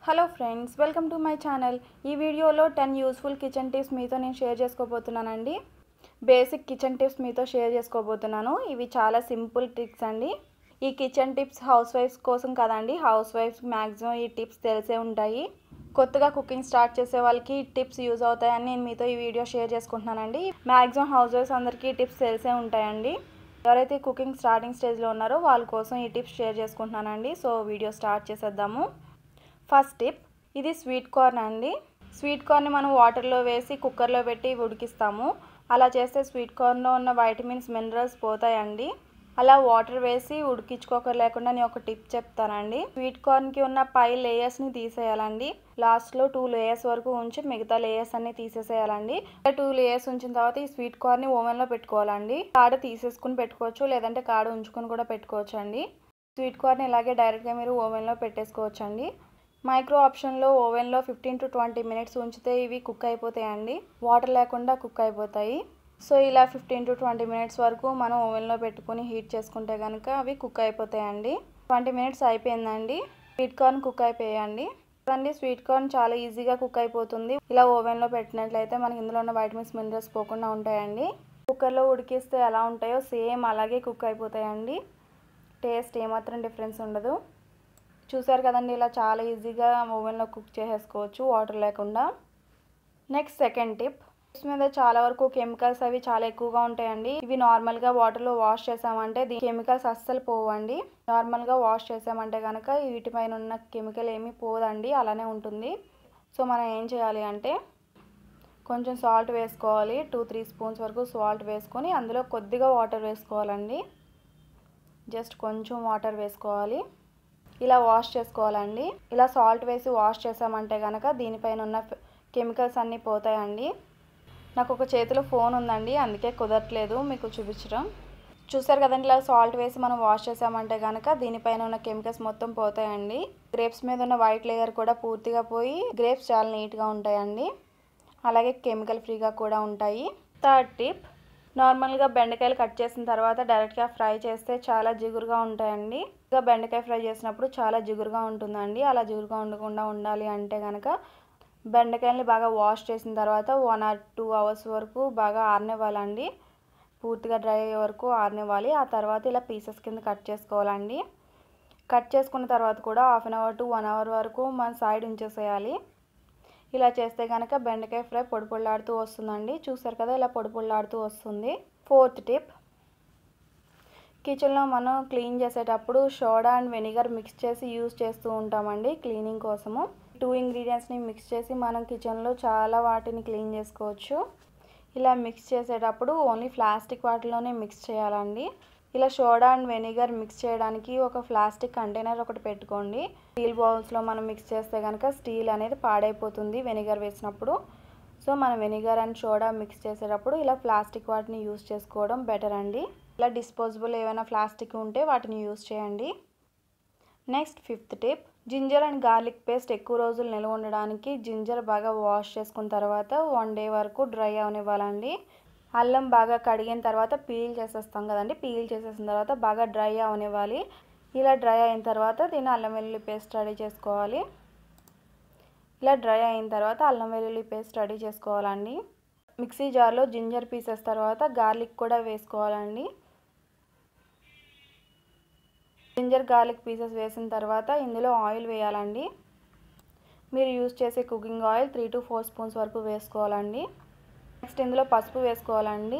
hello friends welcome to my channel ఈ వీడియోలో ten useful kitchen tips మీతో నేను షేర్ చేసుకోబోతున్నానండి బేసిక్ కిచెన్ టిప్స్ మీతో షేర్ చేసుకోబోతున్నాను ఇవి చాలా సింపుల్ ట్రిక్స్ అండి ఈ కిచెన్ టిప్స్ హౌస్ వైఫ్స్ కోసం కదండి హౌస్ వైఫ్స్ మ్యాక్సిమం ఈ టిప్స్ తెలిసే ఉంటాయి కొత్తగా కుకింగ్ స్టార్ట్ చేసే వాళ్ళకి ఈ టిప్స్ యూజ్ అవుతాయని నేను మీతో ఈ వీడియో షేర్ చేసుకుంటున్నానండి మ్యాక్సిమం హౌస్ వైఫ్స్ అందరికీ ఈ టిప్స్ తెలిసే ఉంటాయండి ఎవరైతే కుకింగ్ స్టార్టింగ్ స్టేజ్లో ఉన్నారో వాళ్ళ కోసం ఈ టిప్స్ షేర్ చేసుకుంటున్నానండి సో వీడియో స్టార్ట్ చేసేద్దాము ఫస్ట్ టిప్ ఇది స్వీట్ కార్న్ అండి స్వీట్ కార్న్ని మనం వాటర్లో వేసి కుక్కర్లో పెట్టి ఉడికిస్తాము అలా చేస్తే స్వీట్ కార్న్లో ఉన్న వైటమిన్స్ మినరల్స్ పోతాయండి అలా వాటర్ వేసి ఉడికించుకోక లేకుండా నేను ఒక టిప్ చెప్తానండి స్వీట్ కార్న్కి ఉన్న పై లేయర్స్ని తీసేయాలండి లాస్ట్లో టూ లేయర్స్ వరకు ఉంచి మిగతా లేయర్స్ అన్ని తీసేసేయాలండి టూ లేయర్స్ ఉంచిన తర్వాత ఈ స్వీట్ కార్న్ని ఓవెన్లో పెట్టుకోవాలండి కాడ తీసేసుకుని పెట్టుకోవచ్చు లేదంటే కాడ ఉంచుకొని కూడా పెట్టుకోవచ్చు అండి స్వీట్ కార్న్ ఇలాగే డైరెక్ట్గా మీరు ఓవెన్లో పెట్టేసుకోవచ్చు అండి మైక్రో ఆప్షన్లో ఓవెన్లో ఫిఫ్టీన్ టు ట్వంటీ మినిట్స్ ఉంచితే ఇవి కుక్ అయిపోతాయండి వాటర్ లేకుండా కుక్ అయిపోతాయి సో ఇలా ఫిఫ్టీన్ టు ట్వంటీ మినిట్స్ వరకు మనం ఓవెన్లో పెట్టుకుని హీట్ చేసుకుంటే కనుక అవి కుక్ అయిపోతాయండి ట్వంటీ మినిట్స్ అయిపోయిందండి స్వీట్ కార్న్ కుక్ అయిపోయాయండి చూడండి స్వీట్ కార్న్ చాలా ఈజీగా కుక్ అయిపోతుంది ఇలా ఓవెన్లో పెట్టినట్లయితే మనకి ఇందులో ఉన్న వైటమిన్స్ మినరల్స్ పోకుండా ఉంటాయండి కుక్కర్లో ఉడికిస్తే ఎలా ఉంటాయో సేమ్ అలాగే కుక్ అయిపోతాయండి టేస్ట్ ఏమాత్రం డిఫరెన్స్ ఉండదు చూసారు కదండి ఇలా చాలా ఈజీగా ఓవెన్లో కుక్ చేసేసుకోవచ్చు వాటర్ లేకుండా నెక్స్ట్ సెకండ్ టిప్ ఫిష్ మీద చాలా వరకు కెమికల్స్ అవి చాలా ఎక్కువగా ఉంటాయండి ఇవి నార్మల్గా వాటర్లో వాష్ చేసామంటే దీ కెమికల్స్ అస్సలు పోవండి నార్మల్గా వాష్ చేసామంటే కనుక వీటిపైన ఉన్న కెమికల్ ఏమీ పోదండి అలానే ఉంటుంది సో మనం ఏం చేయాలి అంటే కొంచెం సాల్ట్ వేసుకోవాలి టూ త్రీ స్పూన్స్ వరకు సాల్ట్ వేసుకొని అందులో కొద్దిగా వాటర్ వేసుకోవాలండి జస్ట్ కొంచెం వాటర్ వేసుకోవాలి ఇలా వాష్ చేసుకోవాలండి ఇలా సాల్ట్ వేసి వాష్ చేసామంటే కనుక దీనిపైన ఉన్న కెమికల్స్ అన్నీ పోతాయండి నాకు ఒక చేతిలో ఫోన్ ఉందండి అందుకే కుదరట్లేదు మీకు చూపించడం చూసారు కదండి ఇలా సాల్ట్ వేసి మనం వాష్ చేసామంటే కనుక దీనిపైన ఉన్న కెమికల్స్ మొత్తం పోతాయండి గ్రేప్స్ మీద ఉన్న వైట్ లేయర్ కూడా పూర్తిగా పోయి గ్రేప్స్ చాలా నీట్గా ఉంటాయండి అలాగే కెమికల్ ఫ్రీగా కూడా ఉంటాయి థర్డ్ టిప్ నార్మల్గా బెండకాయలు కట్ చేసిన తర్వాత డైరెక్ట్గా ఫ్రై చేస్తే చాలా జిగురుగా ఉంటాయండి ఇంకా బెండకాయ ఫ్రై చేసినప్పుడు చాలా జిగురుగా ఉంటుందండి అలా జిగురుగా ఉండకుండా ఉండాలి అంటే కనుక బెండకాయల్ని బాగా వాష్ చేసిన తర్వాత వన్ ఆర్ టూ అవర్స్ వరకు బాగా ఆరనివ్వాలండి పూర్తిగా డ్రై అయ్యే వరకు ఆరనివ్వాలి ఆ తర్వాత ఇలా పీసెస్ కింద కట్ చేసుకోవాలండి కట్ చేసుకున్న తర్వాత కూడా half an hour to one hour వరకు మన సైడ్ ఉంచేసేయాలి ఇలా చేస్తే కనుక బెండకాయ ఫ్రై పొడి పొడిలాడుతూ వస్తుందండి చూసారు కదా ఇలా పొడి పొడిలాడుతూ వస్తుంది ఫోర్త్ టిప్ కిచెన్లో మనం క్లీన్ చేసేటప్పుడు సోడా అండ్ వెనిగర్ మిక్స్ చేసి యూజ్ చేస్తూ ఉంటామండి క్లీనింగ్ కోసము టూ ఇంగ్రీడియంట్స్ని మిక్స్ చేసి మనం కిచెన్లో చాలా వాటిని క్లీన్ చేసుకోవచ్చు ఇలా మిక్స్ చేసేటప్పుడు ఓన్లీ ప్లాస్టిక్ వాటిలోనే మిక్స్ చేయాలండి ఇలా సోడా అండ్ వెనిగర్ మిక్స్ చేయడానికి ఒక ప్లాస్టిక్ కంటైనర్ ఒకటి పెట్టుకోండి స్టీల్ బౌల్స్లో మనం మిక్స్ చేస్తే కనుక స్టీల్ అనేది పాడైపోతుంది వెనిగర్ వేసినప్పుడు సో మనం వెనిగర్ అండ్ సోడా మిక్స్ చేసేటప్పుడు ఇలా ప్లాస్టిక్ వాటిని యూస్ చేసుకోవడం బెటర్ అండి ఇలా డిస్పోజబుల్ ఏమైనా ప్లాస్టిక్ ఉంటే వాటిని యూస్ చేయండి next fifth tip ginger and garlic paste ఎక్కువ రోజులు నిల్వ ఉండడానికి జింజర్ బాగా వాష్ చేసుకున్న తర్వాత వన్ డే వరకు డ్రై అవనివ్వాలండి అల్లం బాగా కడిగిన తర్వాత పీల్ చేసేస్తాం కదండి పీల్ చేసేసిన తర్వాత బాగా డ్రై అవనివ్వాలి ఇలా డ్రై అయిన తర్వాత దీన్ని అల్లం వెల్లుల్లి పేస్ట్ రెడీ చేసుకోవాలి ఇలా డ్రై అయిన తర్వాత అల్లం వెల్లుల్లి పేస్ట్ రెడీ చేసుకోవాలండి మిక్సీ జార్లో జింజర్ పీసెస్ తర్వాత గార్లిక్ కూడా వేసుకోవాలండి జింజర్ గార్లిక్ పీసెస్ వేసిన తర్వాత ఇందులో ఆయిల్ వేయాలండి మీరు యూజ్ చేసే cooking oil three to four spoons వరకు వేసుకోవాలండి నెక్స్ట్ ఇందులో పసుపు వేసుకోవాలండి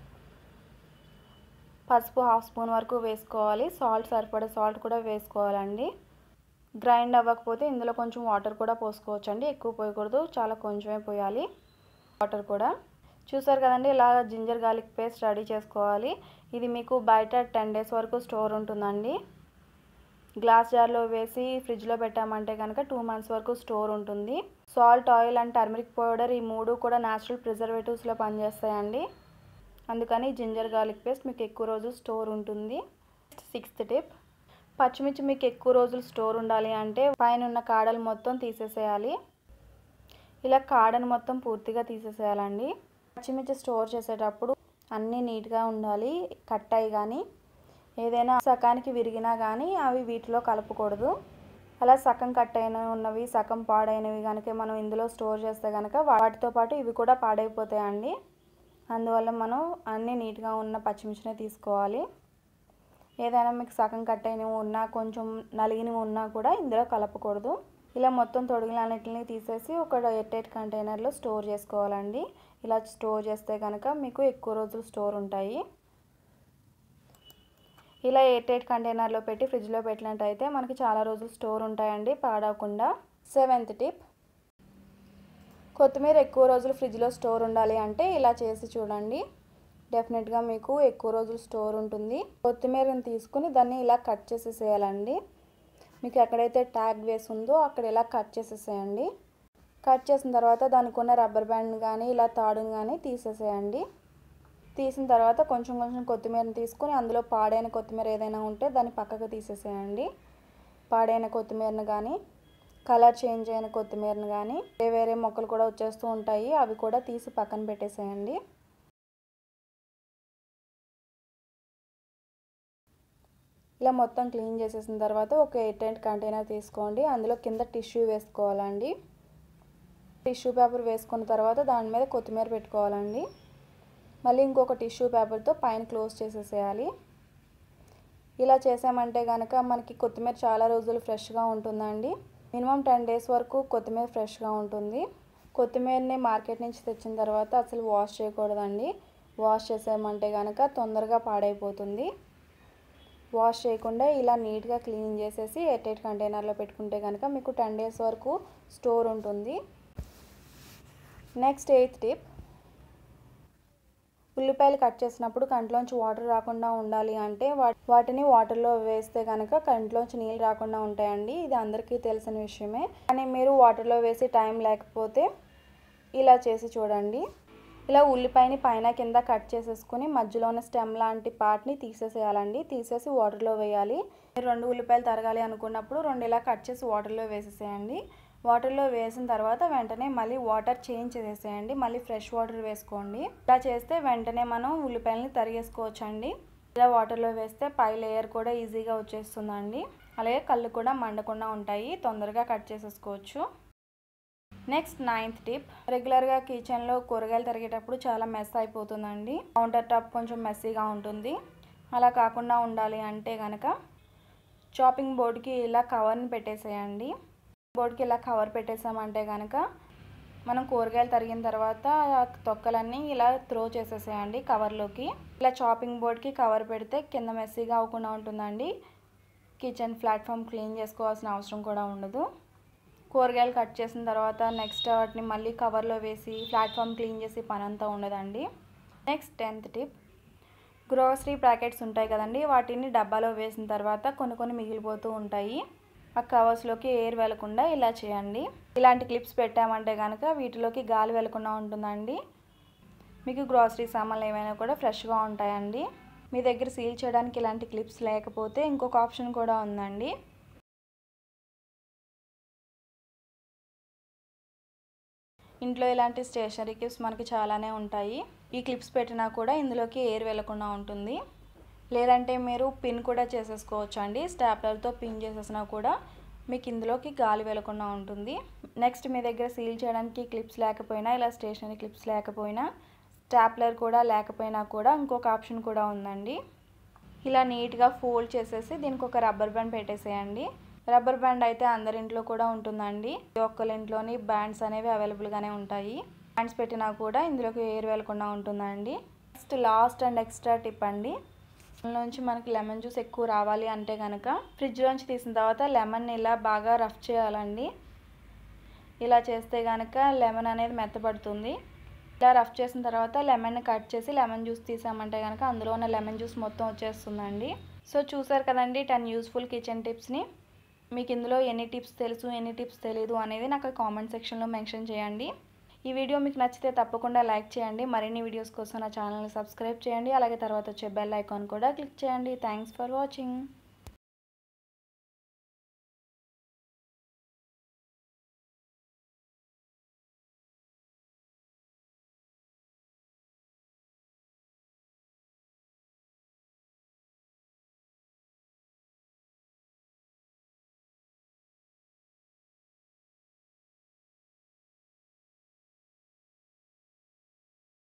పసుపు హాఫ్ స్పూన్ వరకు వేసుకోవాలి సాల్ట్ సరిపడే సాల్ట్ కూడా వేసుకోవాలండి గ్రైండ్ అవ్వకపోతే ఇందులో కొంచెం వాటర్ కూడా పోసుకోవచ్చండి ఎక్కువ పోయకూడదు చాలా కొంచెమే పోయాలి వాటర్ కూడా చూసారు కదండి ఇలా జింజర్ గార్లిక్ పేస్ట్ రెడీ చేసుకోవాలి ఇది మీకు బయట టెన్ డేస్ వరకు స్టోర్ ఉంటుందండి గ్లాస్ జార్లో వేసి ఫ్రిడ్జ్లో పెట్టామంటే కనుక టూ మంత్స్ వరకు స్టోర్ ఉంటుంది salt oil and turmeric powder ఈ మూడు కూడా న్యాచురల్ ప్రిజర్వేటివ్స్లో పనిచేస్తాయండి అందుకని జింజర్ గార్లిక్ పేస్ట్ మీకు ఎక్కువ రోజులు స్టోర్ ఉంటుంది సిక్స్త్ టిప్ పచ్చిమిర్చి మీకు ఎక్కువ రోజులు స్టోర్ ఉండాలి అంటే పైన ఉన్న కాడలు మొత్తం తీసేసేయాలి ఇలా కాడను మొత్తం పూర్తిగా తీసేసేయాలండి పచ్చిమిర్చి స్టోర్ చేసేటప్పుడు అన్నీ నీట్గా ఉండాలి కట్ అయ్యి కానీ ఏదైనా సకానికి విరిగినా కానీ అవి వీటిలో కలపకూడదు అలా సగం కట్ అయిన ఉన్నవి సగం పాడైనవి కనుక మనం ఇందులో స్టోర్ చేస్తే కనుక వాటితో పాటు ఇవి కూడా పాడైపోతాయండి అందువల్ల మనం అన్నీ నీట్గా ఉన్న పచ్చిమిర్చిని తీసుకోవాలి ఏదైనా మీకు సగం కట్ అయినవి ఉన్నా కొంచెం నలిగినవి ఉన్నా కూడా ఇందులో కలపకూడదు ఇలా మొత్తం తొడుగులన్నిటిని తీసేసి ఒక ఎయిట్ కంటైనర్లో స్టోర్ చేసుకోవాలండి ఇలా స్టోర్ చేస్తే కనుక మీకు ఎక్కువ రోజులు స్టోర్ ఉంటాయి ఇలా ఎయిట్ ఎయిట్ కంటైనర్లో పెట్టి ఫ్రిడ్జ్లో పెట్టినట్టయితే మనకి చాలా రోజులు స్టోర్ ఉంటాయండి పాడవకుండా సెవెంత్ టిప్ కొత్తిమీర ఎక్కువ రోజులు ఫ్రిడ్జ్లో స్టోర్ ఉండాలి అంటే ఇలా చేసి చూడండి డెఫినెట్గా మీకు ఎక్కువ రోజులు స్టోర్ ఉంటుంది కొత్తిమీరని తీసుకుని దాన్ని ఇలా కట్ చేసేసేయాలండి మీకు ఎక్కడైతే ట్యాగ్ వేసి ఉందో అక్కడ ఇలా కట్ చేసేసేయండి కట్ చేసిన తర్వాత దానికి ఉన్న రబ్బర్ బ్యాండ్ కానీ ఇలా తాడుని కానీ తీసేసేయండి తీసిన తర్వాత కొంచెం కొంచెం కొత్తిమీరని తీసుకొని అందులో పాడైన కొత్తిమీర ఏదైనా ఉంటే దాన్ని పక్కకు తీసేసేయండి పాడైన కొత్తిమీరని కానీ కలర్ చేంజ్ అయిన కొత్తిమీరని కానీ వేరే వేరే మొక్కలు కూడా వచ్చేస్తూ ఉంటాయి అవి కూడా తీసి పక్కన పెట్టేసేయండి ఇలా మొత్తం క్లీన్ చేసేసిన తర్వాత ఒక ఎయిట్ ఎయిట్ కంటైనర్ తీసుకోండి అందులో కింద టిష్యూ వేసుకోవాలండి టిష్యూ పేపర్ వేసుకున్న తర్వాత దాని మీద కొత్తిమీర పెట్టుకోవాలండి మళ్ళీ ఇంకొక టిష్యూ పేపర్తో పైన క్లోజ్ చేసేసేయాలి ఇలా చేసామంటే కనుక మనకి కొత్తిమీర చాలా రోజులు ఫ్రెష్గా ఉంటుందండి మినిమం టెన్ డేస్ వరకు కొత్తిమీర ఫ్రెష్గా ఉంటుంది కొత్తిమీరని మార్కెట్ నుంచి తెచ్చిన తర్వాత అసలు వాష్ చేయకూడదండి వాష్ చేసామంటే కనుక తొందరగా పాడైపోతుంది వాష్ చేయకుండా ఇలా నీట్గా క్లీన్ చేసేసి ఎయిట్ ఎయిట్ కంటైనర్లో పెట్టుకుంటే కనుక మీకు టెన్ డేస్ వరకు స్టోర్ ఉంటుంది నెక్స్ట్ ఎయిత్ టిప్ ఉల్లిపాయలు కట్ చేసినప్పుడు కంట్లోంచి వాటర్ రాకుండా ఉండాలి అంటే వాటిని వాటర్లో వేస్తే కనుక కంట్లోంచి నీళ్ళు రాకుండా ఉంటాయండి ఇది అందరికీ తెలిసిన విషయమే కానీ మీరు వాటర్లో వేసి టైం లేకపోతే ఇలా చేసి చూడండి ఇలా ఉల్లిపాయని పైన కింద కట్ చేసేసుకుని మధ్యలోని స్టెమ్ లాంటి పార్ట్ని తీసేసేయాలండి తీసేసి వాటర్లో వేయాలి మీరు రెండు ఉల్లిపాయలు తరగాలి అనుకున్నప్పుడు రెండు ఇలా కట్ చేసి వాటర్లో వేసేసేయండి వాటర్లో వేసిన తర్వాత వెంటనే మళ్ళీ వాటర్ చేంజ్ చేసేసేయండి మళ్ళీ ఫ్రెష్ వాటర్ వేసుకోండి ఇలా చేస్తే వెంటనే మనం ఉల్లిపాయలని తరిగేసుకోవచ్చు అండి ఇలా వాటర్లో వేస్తే పై లేయర్ కూడా ఈజీగా వచ్చేస్తుందండి అలాగే కళ్ళు కూడా మండకుండా ఉంటాయి తొందరగా కట్ చేసేసుకోవచ్చు నెక్స్ట్ నైన్త్ టిప్ రెగ్యులర్గా కిచెన్లో కూరగాయలు తరిగేటప్పుడు చాలా మెస్ అయిపోతుందండి కౌంటర్ టాప్ కొంచెం మెస్సీగా ఉంటుంది అలా కాకుండా ఉండాలి అంటే కనుక చాపింగ్ బోర్డ్కి ఇలా కవర్ని పెట్టేసేయండి బోర్డ్కి ఇలా కవర్ పెట్టేసామంటే కనుక మనం కూరగాయలు తరిగిన తర్వాత తొక్కలన్నీ ఇలా త్రో చేసేసేయండి కవర్లోకి ఇలా చాపింగ్ బోర్డ్కి కవర్ పెడితే కింద మెస్సీగా అవ్వకుండా ఉంటుందండి కిచెన్ ప్లాట్ఫామ్ క్లీన్ చేసుకోవాల్సిన అవసరం కూడా ఉండదు కూరగాయలు కట్ చేసిన తర్వాత నెక్స్ట్ వాటిని మళ్ళీ కవర్లో వేసి ప్లాట్ఫామ్ క్లీన్ చేసి పని అంతా ఉండదండి next tenth tip grocery packets ఉంటాయి కదండి వాటిని డబ్బాలో వేసిన తర్వాత కొన్ని కొన్ని మిగిలిపోతూ ఉంటాయి ఆ కవర్స్లోకి ఎయిర్ వెళ్లకుండా ఇలా చేయండి ఇలాంటి క్లిప్స్ పెట్టామంటే కనుక వీటిలోకి గాలి వెళ్లకుండా ఉంటుందండి మీకు గ్రాసరీ సామాన్లు ఏమైనా కూడా ఫ్రెష్గా ఉంటాయండి మీ దగ్గర సీల్ చేయడానికి ఇలాంటి క్లిప్స్ లేకపోతే ఇంకొక ఆప్షన్ కూడా ఉందండి ఇంట్లో ఇలాంటి స్టేషనరీ క్లిప్స్ మనకి చాలానే ఉంటాయి ఈ క్లిప్స్ పెట్టినా కూడా ఇందులోకి ఎయిర్ వెళ్లకుండా ఉంటుంది లేదంటే మీరు పిన్ కూడా చేసేసుకోవచ్చు అండి స్టాప్లర్తో పిన్ చేసేసినా కూడా మీకు ఇందులోకి గాలి వెళ్లకుండా ఉంటుంది నెక్స్ట్ మీ దగ్గర సీల్ చేయడానికి క్లిప్స్ లేకపోయినా ఇలా స్టేషనరీ క్లిప్స్ లేకపోయినా స్టాప్లర్ కూడా లేకపోయినా కూడా ఇంకొక ఆప్షన్ కూడా ఉందండి ఇలా నీట్గా ఫోల్డ్ చేసేసి దీనికి ఒక రబ్బర్ బ్యాండ్ పెట్టేసేయండి రబ్బర్ బ్యాండ్ అయితే అందరింట్లో కూడా ఉంటుందండి ఒక్కరింట్లోని బ్యాండ్స్ అనేవి అవైలబుల్గానే ఉంటాయి బ్యాండ్స్ పెట్టినా కూడా ఇందులోకి ఎయిర్ వెళ్లకుండా ఉంటుందండి next last and extra tip అండి నుంచి మనకి లెమన్ జ్యూస్ ఎక్కువ రావాలి అంటే కనుక ఫ్రిడ్జ్లోంచి తీసిన తర్వాత లెమన్ ఇలా బాగా రఫ్ చేయాలండి ఇలా చేస్తే కనుక లెమన్ అనేది మెత్తబడుతుంది ఇలా రఫ్ చేసిన తర్వాత లెమన్ని కట్ చేసి లెమన్ జ్యూస్ తీసామంటే కనుక అందులో ఉన్న లెమన్ జ్యూస్ మొత్తం వచ్చేస్తుందండి సో చూసారు కదండి టెన్ యూస్ఫుల్ కిచెన్ టిప్స్ని మీకు ఇందులో ఎన్ని టిప్స్ తెలుసు ఎన్ని టిప్స్ తెలియదు అనేది నాకు కామెంట్ సెక్షన్లో మెన్షన్ చేయండి ఈ వీడియో మీకు నచ్చితే తప్పకుండా లైక్ చేయండి మరిన్ని వీడియోస్ కోసం నా ఛానల్ని సబ్స్క్రైబ్ చేయండి అలాగే తర్వాత వచ్చే బెల్ ఐకాన్ కూడా క్లిక్ చేయండి థ్యాంక్స్ ఫర్ వాచింగ్